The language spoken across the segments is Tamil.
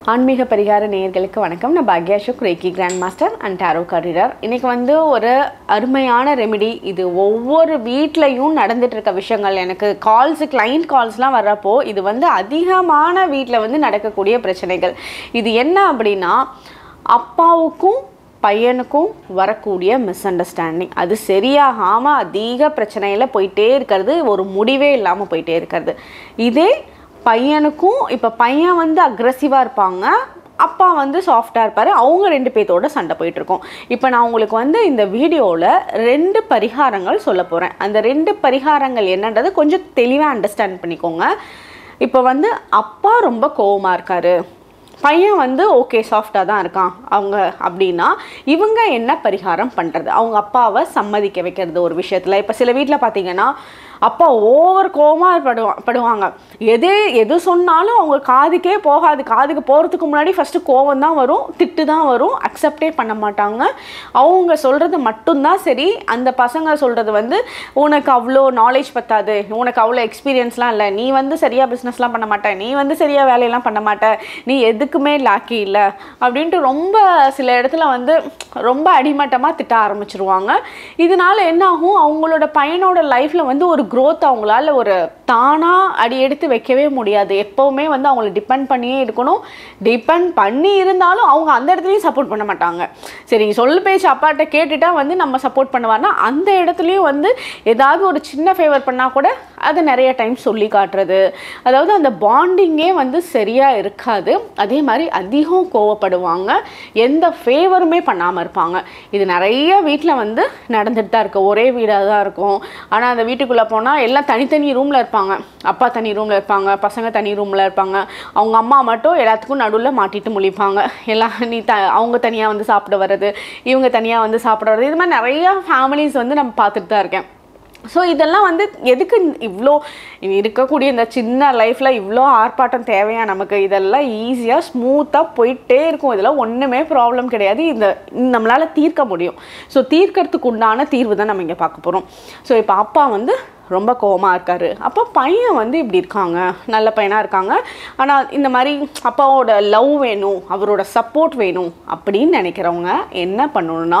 ஆன்மீக பரிகார நேயர்களுக்கு வணக்கம் நான் பாக்யா Ashok reiki grand master and tarot reader இன்னைக்கு வந்து ஒரு அருமையான ரெமெடி இது ஒவ்வொரு வீட்லேயும் நடந்துட்டு இருக்க விஷயங்கள் எனக்கு கால்ஸ் கிளைண்ட் கால்ஸ்லாம் வர்றப்போ இது வந்து அதிகமான வீட்டில் வந்து நடக்கக்கூடிய பிரச்சனைகள் இது என்ன அப்படின்னா அப்பாவுக்கும் பையனுக்கும் வரக்கூடிய மிஸ் அண்டர்ஸ்டாண்டிங் அது சரியாகாமல் அதிக பிரச்சனையில் போயிட்டே இருக்கிறது ஒரு முடிவே இல்லாமல் போயிட்டே இருக்கிறது இதே பையனுக்கும் இப்போ பையன் வந்து அக்ரஸிவாக இருப்பாங்க அப்பா வந்து சாஃப்டாக இருப்பார் அவங்க ரெண்டு பேர்த்தோட சண்டை போயிட்டுருக்கோம் இப்போ நான் உங்களுக்கு வந்து இந்த வீடியோவில் ரெண்டு பரிகாரங்கள் சொல்ல போகிறேன் அந்த ரெண்டு பரிகாரங்கள் என்னன்றது கொஞ்சம் தெளிவாக அண்டர்ஸ்டாண்ட் பண்ணிக்கோங்க இப்போ வந்து அப்பா ரொம்ப கோவமாக இருக்காரு பையன் வந்து ஓகே சாஃப்டாக தான் இருக்கான் அவங்க அப்படின்னா இவங்க என்ன பரிகாரம் பண்ணுறது அவங்க அப்பாவை சம்மதிக்க வைக்கிறது ஒரு விஷயத்தில் இப்போ சில வீட்டில் பார்த்தீங்கன்னா அப்பா ஓவர் கோவமாக படுவா படுவாங்க எது எது சொன்னாலும் அவங்க காதுக்கே போகாது காதுக்கு போகிறதுக்கு முன்னாடி ஃபஸ்ட்டு கோவம் தான் வரும் திட்டு தான் வரும் அக்செப்டே பண்ண மாட்டாங்க அவங்க சொல்கிறது மட்டும்தான் சரி அந்த பசங்க சொல்கிறது வந்து உனக்கு அவ்வளோ நாலேஜ் பத்தாது உனக்கு அவ்வளோ எக்ஸ்பீரியன்ஸ்லாம் இல்லை நீ வந்து சரியாக பிஸ்னஸ்லாம் பண்ண மாட்ட நீ வந்து சரியாக வேலையெல்லாம் பண்ண மாட்ட நீ எதுக்குமே லாக்கி இல்லை அப்படின்ட்டு ரொம்ப சில இடத்துல வந்து ரொம்ப அடிமட்டமாக திட்ட ஆரம்பிச்சிருவாங்க இதனால என்ன ஆகும் அவங்களோட பையனோட லைஃப்பில் வந்து ஒரு growth அவங்களால ஒரு தானாக அடி எடுத்து வைக்கவே முடியாது எப்போவுமே வந்து அவங்கள டிபெண்ட் பண்ணியே இருக்கணும் டிபெண்ட் பண்ணி இருந்தாலும் அவங்க அந்த இடத்துலையும் சப்போர்ட் பண்ண மாட்டாங்க சரி சொல்லு பேச்சு அப்பாட்ட கேட்டுட்டா வந்து நம்ம சப்போர்ட் பண்ணுவார்னா அந்த இடத்துலையும் வந்து ஏதாவது ஒரு சின்ன ஃபேவர் பண்ணால் கூட அதை நிறைய டைம் சொல்லி காட்டுறது அதாவது அந்த பாண்டிங்கே வந்து சரியாக இருக்காது அதே மாதிரி அதிகம் கோவப்படுவாங்க எந்த ஃபேவருமே பண்ணாமல் இருப்பாங்க இது நிறைய வீட்டில் வந்து நடந்துட்டு தான் இருக்குது ஒரே வீடாக தான் இருக்கும் ஆனால் அந்த வீட்டுக்குள்ளே போனால் எல்லாம் தனித்தனி ரூமில் இருப்பாங்க அப்பா தனி ரூமில் இருப்பாங்க பசங்க தனி ரூமில் இருப்பாங்க அவங்க அம்மா மட்டும் எல்லாத்துக்கும் நடுவில் மாட்டிட்டு முழிப்பாங்க எல்லாம் நீ த அவங்க தனியாக வந்து சாப்பிட வர்றது இவங்க தனியாக வந்து சாப்பிட வர்றது இது மாதிரி நிறைய ஃபேமிலிஸ் வந்து நம்ம பார்த்துட்டு தான் இருக்கேன் ஸோ இதெல்லாம் வந்து எதுக்கு இவ்வளோ இருக்கக்கூடிய இந்த சின்ன லைஃப்பில் இவ்வளோ ஆர்ப்பாட்டம் தேவையா நமக்கு இதெல்லாம் ஈஸியாக ஸ்மூத்தாக போயிட்டே இருக்கும் இதெல்லாம் ஒன்றுமே ப்ராப்ளம் கிடையாது இந்த நம்மளால் தீர்க்க முடியும் ஸோ தீர்க்கறதுக்கு உண்டான தீர்வு தான் நம்ம இங்கே பார்க்க போகிறோம் ஸோ இப்போ அப்பா வந்து ரொம்ப கோவமாக இருக்காரு அப்போ பையன் வந்து இப்படி இருக்காங்க நல்ல பையனாக இருக்காங்க ஆனால் இந்த மாதிரி அப்பாவோட லவ் வேணும் அவரோட சப்போர்ட் வேணும் அப்படின்னு நினைக்கிறவங்க என்ன பண்ணணும்னா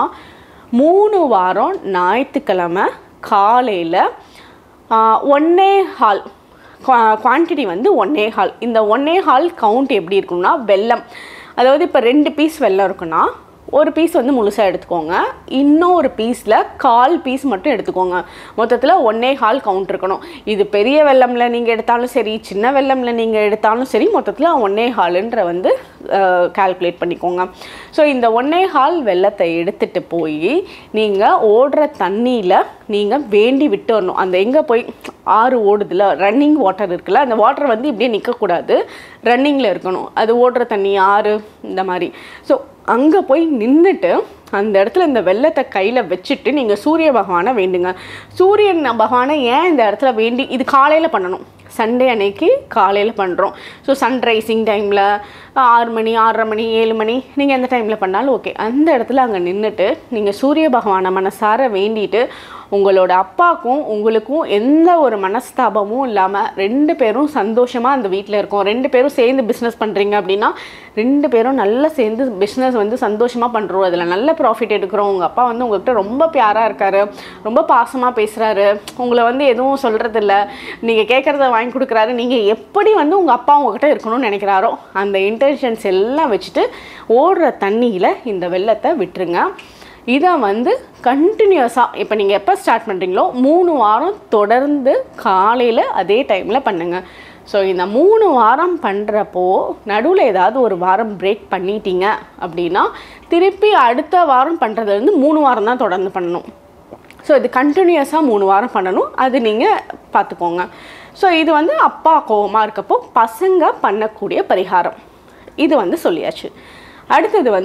மூணு வாரம் ஞாயிற்றுக்கிழமை காலையில் ஒன்னே ஹால் குவான்டிட்டி வந்து ஒன்னே ஹால் இந்த ஒன்னே ஹால் கவுண்ட் எப்படி இருக்கும்னா வெல்லம் அதாவது இப்போ ரெண்டு பீஸ் வெல்லம் இருக்குன்னா ஒரு பீஸ் வந்து முழுசாக எடுத்துக்கோங்க இன்னொரு பீஸில் கால் பீஸ் மட்டும் எடுத்துக்கோங்க மொத்தத்தில் ஒன்னே ஹால் கவுண்ட் இருக்கணும் இது பெரிய வெள்ளமில் நீங்கள் எடுத்தாலும் சரி சின்ன வெள்ளமில் நீங்கள் எடுத்தாலும் சரி மொத்தத்தில் ஒன்னே ஹாலுன்ற வந்து கால்குலேட் பண்ணிக்கோங்க ஸோ இந்த ஒன்னே ஹால் வெள்ளத்தை எடுத்துகிட்டு போய் நீங்கள் ஓடுற தண்ணியில் நீங்கள் வேண்டி விட்டு வரணும் அந்த எங்கே போய் ஆறு ஓடுதுல ரன்னிங் வாட்டர் இருக்குல்ல அந்த வாட்டர் வந்து இப்படியே நிற்கக்கூடாது ரன்னிங்கில் இருக்கணும் அது ஓடுற தண்ணி ஆறு இந்த மாதிரி ஸோ அங்கே போய் நின்றுட்டு அந்த இடத்துல இந்த வெள்ளத்தை கையில் வச்சுட்டு நீங்கள் சூரிய பகவானை வேண்டுங்க சூரியன் பகவானை ஏன் இந்த இடத்துல வேண்டி இது காலையில் பண்ணணும் சண்டே அன்னைக்கு காலையில் பண்ணுறோம் ஸோ சன்ரைசிங் டைமில் ஆறு மணி ஆறரை மணி ஏழு மணி நீங்கள் எந்த டைமில் பண்ணாலும் ஓகே அந்த இடத்துல அங்கே நின்றுட்டு நீங்கள் சூரிய பகவானை மனசார வேண்டிட்டு உங்களோட அப்பாவுக்கும் உங்களுக்கும் எந்த ஒரு மனஸ்தாபமும் இல்லாமல் ரெண்டு பேரும் சந்தோஷமாக அந்த வீட்டில் இருக்கோம் ரெண்டு பேரும் சேர்ந்து பிஸ்னஸ் பண்ணுறீங்க அப்படின்னா ரெண்டு பேரும் நல்லா சேர்ந்து பிஸ்னஸ் வந்து சந்தோஷமாக பண்ணுறோம் அதில் நல்ல ப்ராஃபிட் எடுக்கிறோம் உங்கள் அப்பா வந்து உங்கள்கிட்ட ரொம்ப பியாராக இருக்காரு ரொம்ப பாசமாக பேசுகிறாரு உங்களை வந்து எதுவும் சொல்கிறதில்ல நீங்கள் கேட்குறத வாங்கி கொடுக்குறாரு நீங்கள் எப்படி வந்து உங்கள் அப்பா உங்ககிட்ட இருக்கணும்னு நினைக்கிறாரோ அந்த இன்டென்ஷன்ஸ் எல்லாம் வச்சுட்டு ஓடுற தண்ணியில் இந்த வெள்ளத்தை விட்டுருங்க இதை வந்து கண்டினியூஸாக இப்போ நீங்கள் எப்போ ஸ்டார்ட் பண்ணுறீங்களோ மூணு வாரம் தொடர்ந்து காலையில் அதே டைமில் பண்ணுங்கள் ஸோ இந்த மூணு வாரம் பண்ணுறப்போ நடுவில் ஏதாவது ஒரு வாரம் பிரேக் பண்ணிட்டீங்க அப்படின்னா திருப்பி அடுத்த வாரம் பண்ணுறது வந்து மூணு வாரம் தான் தொடர்ந்து பண்ணணும் ஸோ இது கண்டினியூஸாக மூணு வாரம் பண்ணணும் அது நீங்கள் பார்த்துக்கோங்க ஸோ இது வந்து அப்பா கோவமாக இருக்கப்போ பசங்க பண்ணக்கூடிய பரிகாரம் இது வந்து சொல்லியாச்சு அடுத்தது வந்து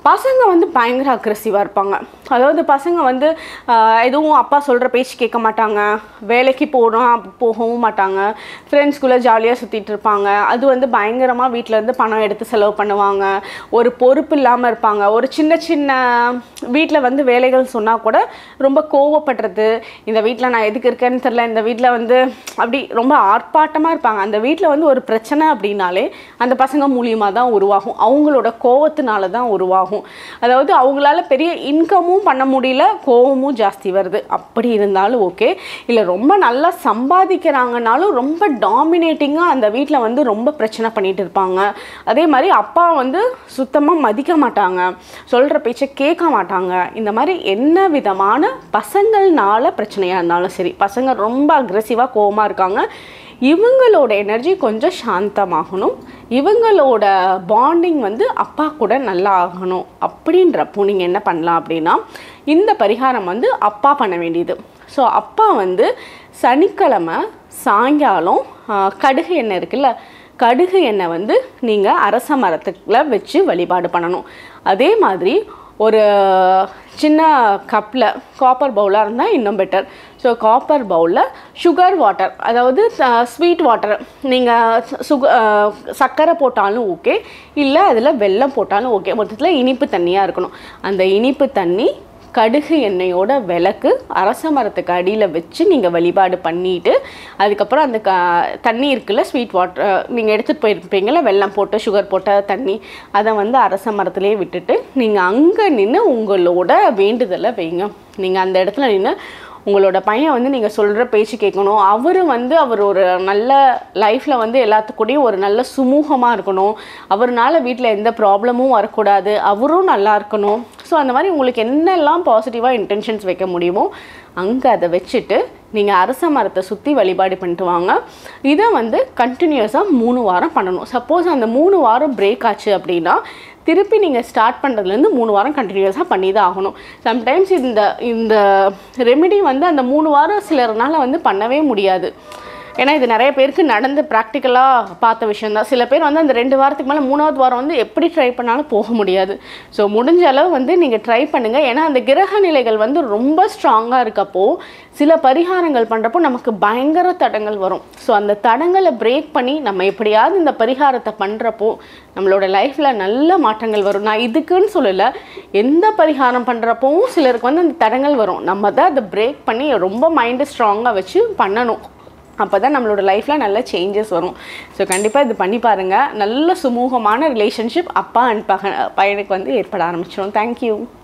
பசங்க வந்து பயங்கர அக்ரெசிவாக இருப்பாங்க அதாவது பசங்க வந்து ஆஹ், எதுவும் அப்பா சொல்கிற பேச்சு கேட்க மாட்டாங்க வேலைக்கு போகிறோம் போகவும் மாட்டாங்க ஃப்ரெண்ட்ஸ்குள்ளே ஜாலியாக சுற்றிட்டு இருப்பாங்க அது வந்து பயங்கரமாக வீட்டிலேருந்து பணம் எடுத்து செலவு பண்ணுவாங்க ஒரு பொறுப்பு இல்லாமல் இருப்பாங்க ஒரு சின்ன சின்ன வீட்டில் வந்து வேலைகள் சொன்னால் கூட ரொம்ப கோவப்படுறது இந்த வீட்டில் நான் எதுக்கு இருக்கேன்னு தெரில இந்த வீட்டில் வந்து அப்படி ரொம்ப ஆர்ப்பாட்டமாக இருப்பாங்க அந்த வீட்டில் வந்து ஒரு பிரச்சனை அப்படின்னாலே அந்த பசங்க மூலியமாக தான் உருவாகும் அவங்களோட கோவத்தினால தான் உருவாகும் அதாவது அவங்களால பெரிய இன்கமும் பண்ண முடியல கோவமும் ஜாஸ்தி வருது அப்படி இருந்தாலும் ஓகே இல்லை ரொம்ப நல்லா சம்பாதிக்கிறாங்கனாலும் ரொம்ப டாமினேட்டிங்காக அந்த வீட்டில் வந்து ரொம்ப பிரச்சனை பண்ணிட்டு இருப்பாங்க அதே மாதிரி அப்பா வந்து சுத்தமாக மதிக்க மாட்டாங்க சொல்கிற பேச்சை கேட்க மாட்டாங்க இந்த மாதிரி என்ன விதமான பசங்கள்னால பிரச்சனையாக இருந்தாலும் சரி பசங்க ரொம்ப அக்ரெசிவாக கோவமாக இருக்காங்க இவங்களோட எனர்ஜி கொஞ்சம் சாந்தமாகணும் இவங்களோட பாண்டிங் வந்து அப்பா கூட நல்லா ஆகணும் அப்படின்றப்போ நீங்கள் என்ன பண்ணலாம் அப்படின்னா இந்த பரிகாரம் வந்து அப்பா பண்ண வேண்டியது ஸோ அப்பா வந்து சனிக்கிழமை சாயங்காலம் ஆ, கடுகு எண்ணெய் இருக்குல்ல கடுகு எண்ணெய் வந்து நீங்கள் அரச மரத்துக்குள்ள வச்சு வழிபாடு பண்ணணும் அதே மாதிரி ஒரு சின்ன கப்பில் காப்பர் பவுலாக இருந்தால் இன்னும் பெட்டர் ஸோ காப்பர் பவுலில் சுகர் வாட்டர் அதாவது ஸ்வீட் வாட்டர் நீங்கள் சுக சர்க்கரை போட்டாலும் ஓகே இல்லை அதில் வெல்லம் போட்டாலும் ஓகே மொத்தத்தில் இனிப்பு தண்ணியாக இருக்கணும் அந்த இனிப்பு தண்ணி கடுகு எண்ணெயோட விளக்கு அரச மரத்துக்கு அடியில் வச்சு நீங்கள் வழிபாடு பண்ணிட்டு அதுக்கப்புறம் அந்த க தண்ணி இருக்குல்ல ஸ்வீட் வாட்டர் நீங்கள் எடுத்துகிட்டு போயிருப்பீங்களா வெல்லம் போட்டு சுகர் போட்ட தண்ணி அதை வந்து அரச மரத்துலேயே விட்டுட்டு நீங்கள் அங்கே நின்று உங்களோட வேண்டுதலை வைங்க நீங்கள் அந்த இடத்துல நின்று உங்களோட பையன் வந்து நீங்கள் சொல்கிற பேச்சு கேட்கணும் அவர் வந்து அவர் ஒரு நல்ல லைஃப்பில் வந்து எல்லாத்துக்கூடயும் ஒரு நல்ல சுமூகமாக இருக்கணும் அவர்னால வீட்டில் எந்த ப்ராப்ளமும் வரக்கூடாது அவரும் நல்லா இருக்கணும் ஸோ அந்த மாதிரி உங்களுக்கு என்னெல்லாம் பாசிட்டிவாக இன்டென்ஷன்ஸ் வைக்க முடியுமோ அங்கே அதை வச்சுட்டு நீங்கள் அரச மரத்தை சுற்றி வழிபாடு பண்ணிட்டு வாங்க இதை வந்து கண்டினியூஸாக மூணு வாரம் பண்ணணும் சப்போஸ் அந்த மூணு வாரம் பிரேக் ஆச்சு அப்படின்னா திருப்பி நீங்கள் ஸ்டார்ட் பண்ணுறதுலேருந்து மூணு வாரம் கண்டினியூஸாக பண்ணி தான் ஆகணும் சம்டைம்ஸ் இந்த இந்த ரெமெடி வந்து அந்த மூணு வாரம் சிலர்னால வந்து பண்ணவே முடியாது ஏன்னா இது நிறைய பேருக்கு நடந்து ப்ராக்டிக்கலாக பார்த்த விஷயந்தான் சில பேர் வந்து அந்த ரெண்டு வாரத்துக்கு மேலே மூணாவது வாரம் வந்து எப்படி ட்ரை பண்ணாலும் போக முடியாது ஸோ முடிஞ்ச அளவு வந்து நீங்கள் ட்ரை பண்ணுங்கள் ஏன்னா அந்த கிரக நிலைகள் வந்து ரொம்ப ஸ்ட்ராங்காக இருக்கப்போ சில பரிகாரங்கள் பண்ணுறப்போ நமக்கு பயங்கர தடங்கள் வரும் ஸோ அந்த தடங்களை பிரேக் பண்ணி நம்ம எப்படியாவது இந்த பரிகாரத்தை பண்ணுறப்போ நம்மளோட லைஃப்பில் நல்ல மாற்றங்கள் வரும் நான் இதுக்குன்னு சொல்லலை எந்த பரிகாரம் பண்ணுறப்பவும் சிலருக்கு வந்து அந்த தடங்கள் வரும் நம்ம தான் அதை பிரேக் பண்ணி ரொம்ப மைண்டை ஸ்ட்ராங்காக வச்சு பண்ணணும் அப்போ தான் நம்மளோட லைஃப்பில் நல்ல சேஞ்சஸ் வரும் ஸோ கண்டிப்பாக இது பண்ணி பாருங்கள் நல்ல சுமூகமான ரிலேஷன்ஷிப் அப்பா அண்ட் பக பையனுக்கு வந்து ஏற்பட ஆரம்பிச்சிடும் தேங்க்யூ